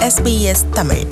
SBS Tamil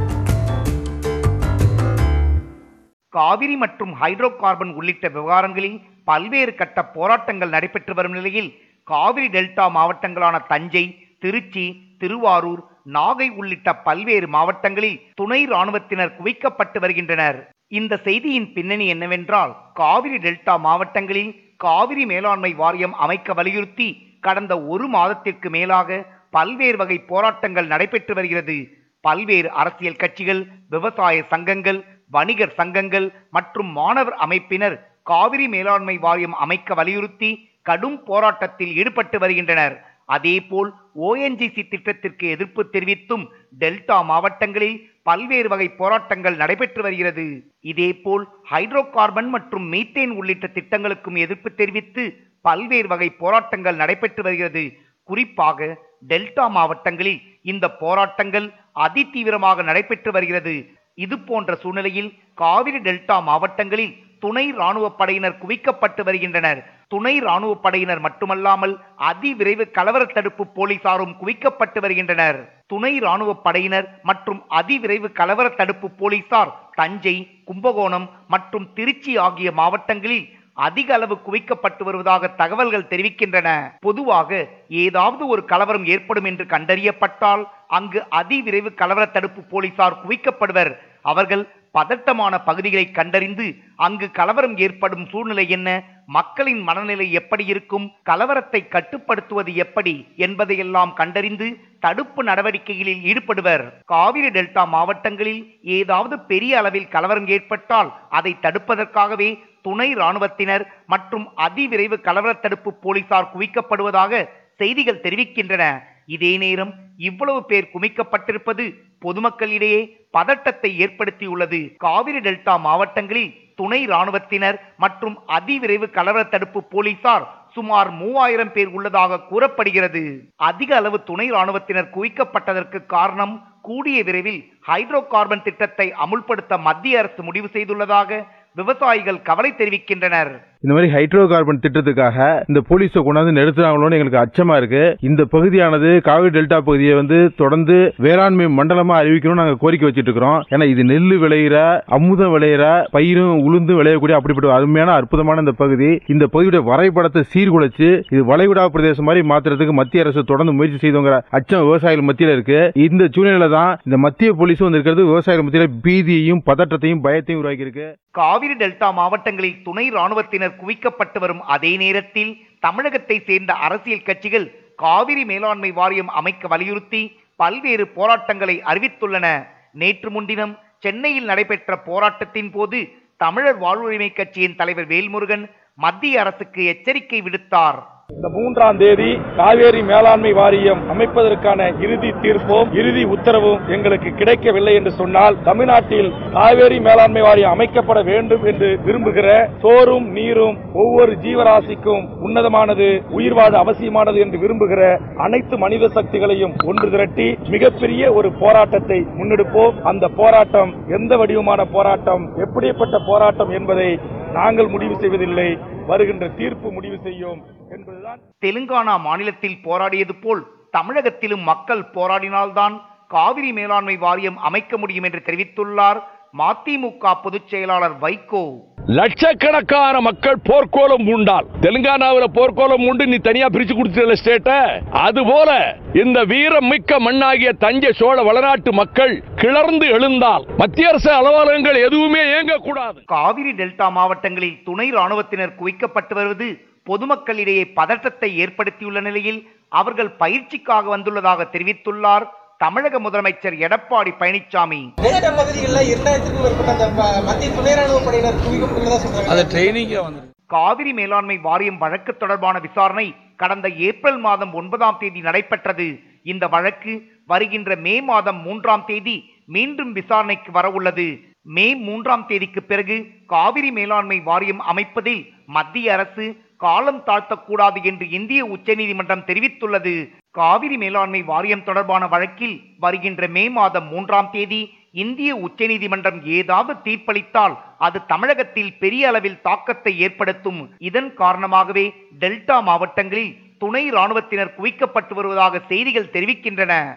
Kaveri மற்றும் hydro carbon உள்ளிட்ட விவகாரங்களில் பல்வேறு கட்ட போராட்டங்கள் நடைபெற்று வரும் நிலையில் காவிரி டெல்டா மாவட்டங்களான தஞ்சை திருச்சி திருவாரூர் நாகை உள்ளிட்ட பல்வேறு மாவட்டங்களில் துணை ராணுவத்தினர் குவிக்கப்பட்டு வருகின்றனர் இந்த செய்தியின் பின்னணி என்னவென்றால் காவிரி டெல்டா மாவட்டங்களில் காவிரி மேலாண்மை வாரியம் அமைக்க வலியுறுத்தி கடந்த ஒரு மாதத்திற்கு மேலாக பல்வேறு வகை போராட்டங்கள் நடைபெற்று வருகிறது பல்வேறு அரசியல் கட்சிகள் விவசாய சங்கங்கள் வணிகர் சங்கங்கள் மற்றும் மாணவர் அமைப்பினர் காவிரி மேலாண்மை வாரியம் அமைக்க வலியுறுத்தி கடும் போராட்டத்தில் ஈடுபட்டு வருகின்றனர் அதேபோல் ஓஎன்ஜிசி திட்டத்திற்கு எதிர்ப்பு தெரிவித்தும் டெல்டா மாவட்டங்களில் பல்வேறு வகை போராட்டங்கள் நடைபெற்று வருகிறது இதேபோல் ஹைட்ரோ கார்பன் மற்றும் மீத்தேன் உள்ளிட்ட திட்டங்களுக்கும் எதிர்ப்பு தெரிவித்து பல்வேறு வகை போராட்டங்கள் நடைபெற்று வருகிறது குறிப்பாக டெல்டா மாவட்டங்களில் இந்த போராட்டங்கள் அதிதீவிரமாக நடைபெற்று வருகிறது இது போன்ற சூழ்நிலையில் காவிரி டெல்டா மாவட்டங்களில் துணை ராணுவ படையினர் குவிக்கப்பட்டு வருகின்றனர் துணை ராணுவ படையினர் மட்டுமல்லாமல் அதிவிரைவு கலவர தடுப்பு போலீசாரும் குவிக்கப்பட்டு வருகின்றனர் துணை ராணுவ படையினர் மற்றும் அதிவிரைவு கலவர தடுப்பு போலீசார் தஞ்சை கும்பகோணம் மற்றும் திருச்சி ஆகிய மாவட்டங்களில் அதிக அளவு குவிக்கப்பட்டு வருவதாக தகவல்கள் தெரிவிக்கின்றன பொதுவாக ஏதாவது ஒரு கலவரம் ஏற்படும் என்று கண்டறியப்பட்டால் அங்கு அதிவிரைவு கலவர தடுப்பு போலீசார் குவிக்கப்படுவர் அவர்கள் பதட்டமான பகுதிகளை கண்டறிந்து அங்கு கலவரம் ஏற்படும் சூழ்நிலை என்ன மக்களின் மனநிலை எப்படி இருக்கும் கலவரத்தை கட்டுப்படுத்துவது எப்படி என்பதையெல்லாம் கண்டறிந்து தடுப்பு நடவடிக்கைகளில் ஈடுபடுவர் காவிரி டெல்டா மாவட்டங்களில் ஏதாவது பெரிய அளவில் கலவரம் ஏற்பட்டால் அதை தடுப்பதற்காகவே துணை ராணுவத்தினர் மற்றும் அதிவிரைவு கலவர தடுப்பு போலீசார் குவிக்கப்படுவதாக செய்திகள் தெரிவிக்கின்றன இதே நேரம் இவ்வளவு பேர் குமிக்கப்பட்டிருப்பது பொதுமக்களிடையே பதட்டத்தை ஏற்படுத்தியுள்ளது காவிரி டெல்டா மாவட்டங்களில் துணை ராணுவத்தினர் மற்றும் அதிவிரைவு கலவர தடுப்பு போலீசார் சுமார் மூவாயிரம் பேர் உள்ளதாக கூறப்படுகிறது அதிக அளவு துணை ராணுவத்தினர் குவிக்கப்பட்டதற்கு காரணம் கூடிய விரைவில் ஹைட்ரோ கார்பன் திட்டத்தை அமுல்படுத்த மத்திய அரசு முடிவு செய்துள்ளதாக விவசாயிகள் கவலை தெரிவிக்கின்றனர் இந்த மாதிரி ஹைட்ரோ கார்பன் திட்டத்துக்காக இந்த போலீஸை கொண்டாந்து நிறுத்துறாங்களோன்னு எங்களுக்கு அச்சமா இருக்கு இந்த பகுதியானது காவிரி டெல்டா பகுதியை வந்து தொடர்ந்து வேளாண்மை மண்டலமா அறிவிக்கணும்னு நாங்க கோரிக்கை வச்சிட்டு இருக்கிறோம் ஏன்னா இது நெல் விளையிற அமுதம் விளையிற பயிரும் உளுந்து விளையக்கூடிய அப்படிப்பட்ட அருமையான அற்புதமான இந்த பகுதி இந்த பகுதியுடைய வரைபடத்தை சீர்குலைச்சு இது வளைகுடா பிரதேசம் மாதிரி மாத்துறதுக்கு மத்திய அரசு தொடர்ந்து முயற்சி செய்துங்கிற அச்சம் விவசாயிகள் மத்தியில இருக்கு இந்த சூழ்நிலையில தான் இந்த மத்திய போலீஸும் வந்து இருக்கிறது விவசாயிகள் மத்தியில பீதியையும் பதற்றத்தையும் பயத்தையும் உருவாக்கி இருக்கு காவிரி டெல்டா மாவட்டங்களில் துணை ராணுவத்தினர் குவிக்கப்பட்டு வரும் அதே நேரத்தில் தமிழகத்தை சேர்ந்த அரசியல் கட்சிகள் காவிரி மேலாண்மை வாரியம் அமைக்க வலியுறுத்தி பல்வேறு போராட்டங்களை அறிவித்துள்ளன நேற்று முன்தினம் சென்னையில் நடைபெற்ற போராட்டத்தின் போது தமிழர் வாழ்வுரிமை கட்சியின் தலைவர் வேல்முருகன் மத்திய அரசுக்கு எச்சரிக்கை விடுத்தார் இந்த மூன்றாம் தேதி காவேரி மேலாண்மை வாரியம் அமைப்பதற்கான இறுதி தீர்ப்பும் இறுதி உத்தரவும் எங்களுக்கு கிடைக்கவில்லை என்று சொன்னால் தமிழ்நாட்டில் காவேரி மேலாண்மை வாரியம் அமைக்கப்பட வேண்டும் என்று விரும்புகிற சோறும் நீரும் ஒவ்வொரு ஜீவராசிக்கும் உன்னதமானது உயிர் வாழ அவசியமானது என்று விரும்புகிற அனைத்து மனித சக்திகளையும் ஒன்று திரட்டி மிகப்பெரிய ஒரு போராட்டத்தை முன்னெடுப்போம் அந்த போராட்டம் எந்த வடிவமான போராட்டம் எப்படிப்பட்ட போராட்டம் என்பதை நாங்கள் முடிவு செய்வதில்லை வருகின்ற தீர்ப்பு முடிவு செய்யும் என்பதுதான் தெலுங்கானா மாநிலத்தில் போராடியது போல் தமிழகத்திலும் மக்கள் போராடினால்தான் காவிரி மேலாண்மை வாரியம் அமைக்க முடியும் என்று தெரிவித்துள்ளார் மதிமுக பொதுச் செயலாளர் வைகோ லட்சக்கணக்கான மக்கள் போர்க்கோலம் உண்டால் தெலுங்கானாவில் போர்க்கோலம் உண்டு நீ தனியா பிரிச்சு கொடுத்துருல ஸ்டேட்ட அது போல இந்த வீரம் மிக்க மண்ணாகிய தஞ்சை சோழ வளநாட்டு மக்கள் கிளர்ந்து எழுந்தால் மத்திய அரசு அலுவலகங்கள் எதுவுமே இயங்கக்கூடாது காவிரி டெல்டா மாவட்டங்களில் துணை ராணுவத்தினர் குவிக்கப்பட்டு வருவது பொதுமக்களிடையே பதற்றத்தை ஏற்படுத்தியுள்ள நிலையில் அவர்கள் பயிற்சிக்காக வந்துள்ளதாக தெரிவித்துள்ளார் தமிழக முதலமைச்சர் எடப்பாடி பழனிசாமி டெல்டா பகுதிகளில் இரண்டாயிரத்துக்கும் மேற்பட்ட அந்த ப- மத்திய துணை ராணுவ படையினர் குவிக்கப்பட்டுள்ளதா சொல்றாங்க அது ட்ரைனிங்கே வந்து காவிரி மேலாண்மை வாரியம் வழக்கு தொடர்பான விசாரணை கடந்த ஏப்ரல் மாதம் ஒன்பதாம் தேதி நடைபெற்றது இந்த வழக்கு வருகின்ற மே மாதம் மூன்றாம் தேதி மீண்டும் விசாரணைக்கு வர உள்ளது மே மூன்றாம் தேதிக்கு பிறகு காவிரி மேலாண்மை வாரியம் அமைப்பதில் மத்திய அரசு காலம் தாழ்த்தக்கூடாது என்று இந்திய உச்சநீதிமன்றம் தெரிவித்துள்ளது காவிரி மேலாண்மை வாரியம் தொடர்பான வழக்கில் வருகின்ற மே மாதம் மூன்றாம் தேதி இந்திய உச்சநீதிமன்றம் ஏதாவது தீர்ப்பளித்தால் அது தமிழகத்தில் பெரிய அளவில் தாக்கத்தை ஏற்படுத்தும் இதன் காரணமாகவே டெல்டா மாவட்டங்களில் துணை ராணுவத்தினர் குவிக்கப்பட்டு வருவதாக செய்திகள் தெரிவிக்கின்றன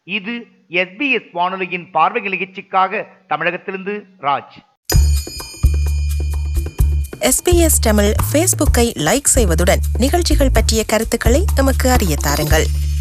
இது எஸ்பிஎஸ் வானொலியின் பார்வை நிகழ்ச்சிக்காக தமிழகத்திலிருந்து ராஜ் எஸ்பிஎஸ் தமிழ் ஃபேஸ்புக்கை லைக் செய்வதுடன் நிகழ்ச்சிகள் பற்றிய கருத்துக்களை எமக்கு அறிய தாருங்கள்